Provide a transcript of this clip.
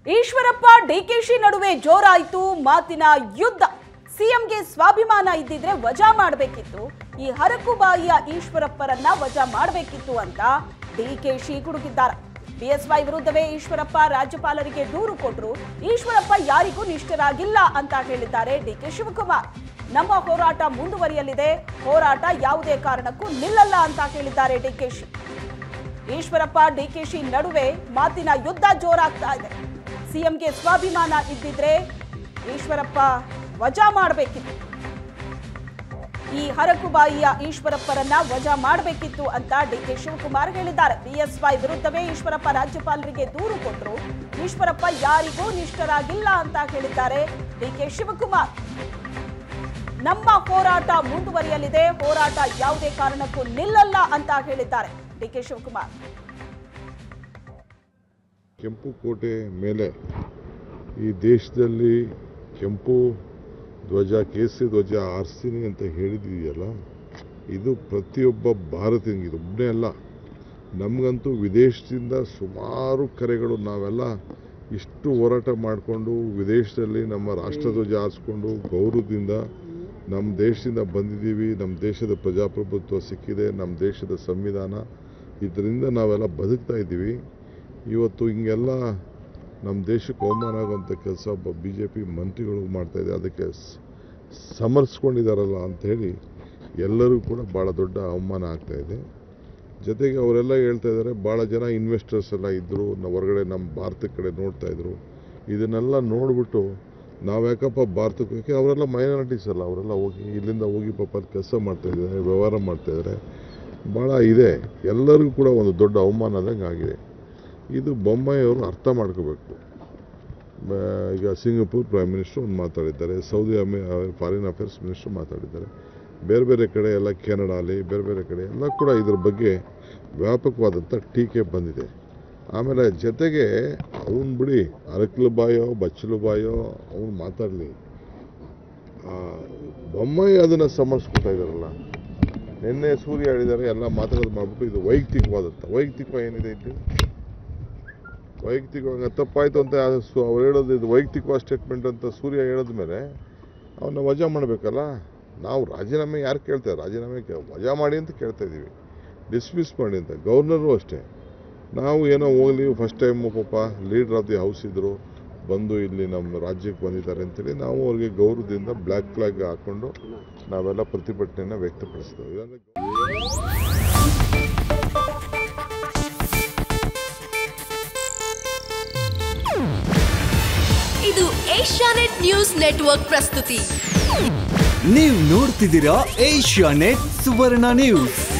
ಈಶ್ವರಪ್ಪ ಡಿಕೆಶಿ ನಡುವೆ ಜೋರಾಯ್ತು ಮಾತಿನ ಯುದ್ಧ ಸಿಎಂಗೆ ಸ್ವಾಭಿಮಾನ ಇದ್ದಿದ್ರೆ ವಜಾ ಮಾಡಬೇಕಿತ್ತು ಈ ಹರಕುಬಾಯಿಯ ಈಶ್ವರಪ್ಪರನ್ನ ವಜಾ ಮಾಡಬೇಕಿತ್ತು ಅಂತ ಡಿಕೆಶಿ ಗುಡುಗಿದ್ದಾರೆ ಬಿಎಸ್ವೈ ವಿರುದ್ಧವೇ ಈಶ್ವರಪ್ಪ ರಾಜ್ಯಪಾಲರಿಗೆ ದೂರು ಕೊಟ್ಟರು ಈಶ್ವರಪ್ಪ ಯಾರಿಗೂ ನಿಷ್ಠರಾಗಿಲ್ಲ ಅಂತ ಹೇಳಿದ್ದಾರೆ ಡಿಕೆ ಶಿವಕುಮಾರ್ ನಮ್ಮ ಹೋರಾಟ ಮುಂದುವರಿಯಲಿದೆ ಹೋರಾಟ ಯಾವುದೇ ಕಾರಣಕ್ಕೂ ನಿಲ್ಲಲ್ಲ ಅಂತ ಹೇಳಿದ್ದಾರೆ ಡಿಕೆಶಿ ಈಶ್ವರಪ್ಪ ಡಿಕೆಶಿ ನಡುವೆ ಮಾತಿನ ಯುದ್ಧ ಜೋರಾಗ್ತಾ ಇದೆ ಸಿಎಂಗೆ ಸ್ವಾಭಿಮಾನ ಇದ್ದಿದ್ರೆ ಈಶ್ವರಪ್ಪ ವಜಾ ಮಾಡಬೇಕಿತ್ತು ಈ ಹರಕುಬಾಯಿಯ ಈಶ್ವರಪ್ಪರನ್ನ ವಜಾ ಮಾಡಬೇಕಿತ್ತು ಅಂತ ಡಿಕೆ ಶಿವಕುಮಾರ್ ಹೇಳಿದ್ದಾರೆ ಬಿಎಸ್ವೈ ವಿರುದ್ಧವೇ ಈಶ್ವರಪ್ಪ ರಾಜ್ಯಪಾಲರಿಗೆ ದೂರು ಕೊಟ್ಟರು ಈಶ್ವರಪ್ಪ ಯಾರಿಗೂ ನಿಷ್ಠರಾಗಿಲ್ಲ ಅಂತ ಹೇಳಿದ್ದಾರೆ ಡಿಕೆ ಶಿವಕುಮಾರ್ ನಮ್ಮ ಹೋರಾಟ ಮುಂದುವರಿಯಲಿದೆ ಹೋರಾಟ ಯಾವುದೇ ಕಾರಣಕ್ಕೂ ನಿಲ್ಲಲ್ಲ ಅಂತ ಹೇಳಿದ್ದಾರೆ ಡಿಕೆ ಶಿವಕುಮಾರ್ ಕೆಂಪು ಕೋಟೆ ಮೇಲೆ ಈ ದೇಶದಲ್ಲಿ ಕೆಂಪು ಧ್ವಜ ಕೇಸರಿ ಧ್ವಜ ಆರಿಸ್ತೀನಿ ಅಂತ ಹೇಳಿದೆಯಲ್ಲ ಇದು ಪ್ರತಿಯೊಬ್ಬ ಭಾರತೀಯನಿಗೆ ಇದು ಒಬ್ಬನೇ ಅಲ್ಲ ನಮಗಂತೂ ವಿದೇಶದಿಂದ ಸುಮಾರು ಕರೆಗಳು ನಾವೆಲ್ಲ ಇಷ್ಟು ಹೋರಾಟ ಮಾಡಿಕೊಂಡು ವಿದೇಶದಲ್ಲಿ ನಮ್ಮ ರಾಷ್ಟ್ರಧ್ವಜ ಆರಿಸ್ಕೊಂಡು ಗೌರವದಿಂದ ನಮ್ಮ ದೇಶದಿಂದ ಬಂದಿದ್ದೀವಿ ನಮ್ಮ ದೇಶದ ಪ್ರಜಾಪ್ರಭುತ್ವ ಸಿಕ್ಕಿದೆ ನಮ್ಮ ದೇಶದ ಸಂವಿಧಾನ ಇದರಿಂದ ನಾವೆಲ್ಲ ಬದುಕ್ತಾ ಇದ್ದೀವಿ ಇವತ್ತು ಹಿಂಗೆಲ್ಲ ನಮ್ಮ ದೇಶಕ್ಕೆ ಅವಮಾನ ಆಗುವಂಥ ಕೆಲಸ ಒಬ್ಬ ಬಿ ಜೆ ಪಿ ಮಂತ್ರಿಗಳು ಮಾಡ್ತಾಯಿದೆ ಅದಕ್ಕೆ ಸ- ಸಮರ್ಸ್ಕೊಂಡಿದ್ದಾರಲ್ಲ ಅಂಥೇಳಿ ಎಲ್ಲರೂ ಕೂಡ ಭಾಳ ದೊಡ್ಡ ಅವಮಾನ ಆಗ್ತಾಯಿದೆ ಜೊತೆಗೆ ಅವರೆಲ್ಲ ಹೇಳ್ತಾ ಇದ್ದಾರೆ ಭಾಳ ಜನ ಇನ್ವೆಸ್ಟರ್ಸ್ ಎಲ್ಲ ಇದ್ದರು ಹೊರಗಡೆ ನಮ್ಮ ಭಾರತದ ಕಡೆ ನೋಡ್ತಾ ಇದ್ರು ಇದನ್ನೆಲ್ಲ ನೋಡಿಬಿಟ್ಟು ನಾವು ಯಾಕಪ್ಪ ಭಾರತಕ್ಕೆ ಯಾಕೆ ಅವರೆಲ್ಲ ಮೈನಾರಿಟೀಸ್ ಅಲ್ಲ ಅವರೆಲ್ಲ ಹೋಗಿ ಇಲ್ಲಿಂದ ಹೋಗಿ ಪಾಪ ಕೆಲಸ ಮಾಡ್ತಾಯಿದ್ದಾರೆ ವ್ಯವಹಾರ ಮಾಡ್ತಾಯಿದ್ದಾರೆ ಭಾಳ ಇದೆ ಎಲ್ಲರಿಗೂ ಕೂಡ ಒಂದು ದೊಡ್ಡ ಅವಮಾನದಂಗೆ ಆಗಿದೆ ಇದು ಬೊಮ್ಮಾಯಿಯವರು ಅರ್ಥ ಮಾಡ್ಕೋಬೇಕು ಬ- ಈಗ ಸಿಂಗಪೂರ್ ಪ್ರೈಮ್ ಮಿನಿಸ್ಟರ್ ಒಂದು ಮಾತಾಡಿದ್ದಾರೆ ಸೌದಿ ಅಮೇ ಫಾರಿನ್ ಅಫೇರ್ಸ್ ಮಿನಿಸ್ಟರ್ ಮಾತಾಡಿದ್ದಾರೆ ಬೇರೆ ಬೇರೆ ಕಡೆ ಎಲ್ಲ ಕೆನಡಾಲಿ ಬೇರೆ ಬೇರೆ ಕಡೆ ಎಲ್ಲ ಕೂಡ ಇದ್ರ ಬಗ್ಗೆ ವ್ಯಾಪಕವಾದಂಥ ಟೀಕೆ ಬಂದಿದೆ ಆಮೇಲೆ ಜೊತೆಗೆ ಅವನು ಬಿಡಿ ಅರಕಲು ಬಾಯೋ ಬಚ್ಚಲು ಬಾಯೋ ಅವನು ಮಾತಾಡಲಿ ಬೊಮ್ಮಾಯಿ ಅದನ್ನು ಸಮರ್ಸ್ಕೊತಾ ಇದ್ದಾರಲ್ಲ ನಿನ್ನೆ ಸೂರ್ಯ ಹೇಳಿದ್ದಾರೆ ಎಲ್ಲ ಮಾತಾಡೋದು ಮಾಡಿಬಿಟ್ಟು ಇದು ವೈಯಕ್ತಿಕವಾದಂಥ ವೈಯಕ್ತಿಕ ಏನಿದೆ ಇಲ್ಲಿ ವೈಯಕ್ತಿಕವಾಗಿ ತಪ್ಪಾಯಿತು ಅಂತ ಸು- ಅವ್ರು ಹೇಳೋದು ಇದು ವೈಯಕ್ತಿಕವಾದ ಸ್ಟೇಟ್ಮೆಂಟ್ ಅಂತ ಸೂರ್ಯ ಹೇಳಿದ ಮೇಲೆ ಅವನ್ನ ವಜಾ ಮಾಡಬೇಕಲ್ಲ ನಾವು ರಾಜೀನಾಮೆ ಯಾರು ಕೇಳ್ತಾರೆ ರಾಜೀನಾಮೆ ಕೇ- ವಜಾ ಮಾಡಿ ಅಂತ ಕೇಳ್ತಾ ಇದ್ದೀವಿ ಡಿಸ್ಮಿಸ್ ಮಾಡಿ ಅಂತ ಗವರ್ನರು ಅಷ್ಟೇ ನಾವು ಏನೋ ಹೋಗಲಿ ಫಸ್ಟ್ ಟೈಮು ಪಾಪ ಲೀಡರ್ ಆಫ್ ದಿ ಹೌಸ್ ಇದ್ದರು ಬಂದು ಇಲ್ಲಿ ನಮ್ಮ ರಾಜ್ಯಕ್ಕೆ ಬಂದಿದ್ದಾರೆ ಅಂತೇಳಿ ನಾವು ಅವ್ರಿಗೆ ಗೌರವದಿಂದ ಬ್ಲ್ಯಾಕ್ ಫ್ಲಾಗ್ ಹಾಕ್ಕೊಂಡು ನಾವೆಲ್ಲ ಪ್ರತಿಭಟನೆಯನ್ನು ವ್ಯಕ್ತಪಡಿಸ್ತೇವೆ ಇಲ್ಲಾಂದ್ರೆ ಇದು ಏಷ್ಯಾನೆಟ್ ನ್ಯೂಸ್ ನೆಟ್ವರ್ಕ್ ಪ್ರಸ್ತುತಿ ನೀವು ನೋಡ್ತಿದ್ದೀರಾ ಏಷ್ಯಾ ನೆಟ್ ಸುವರ್ಣ ನ್ಯೂಸ್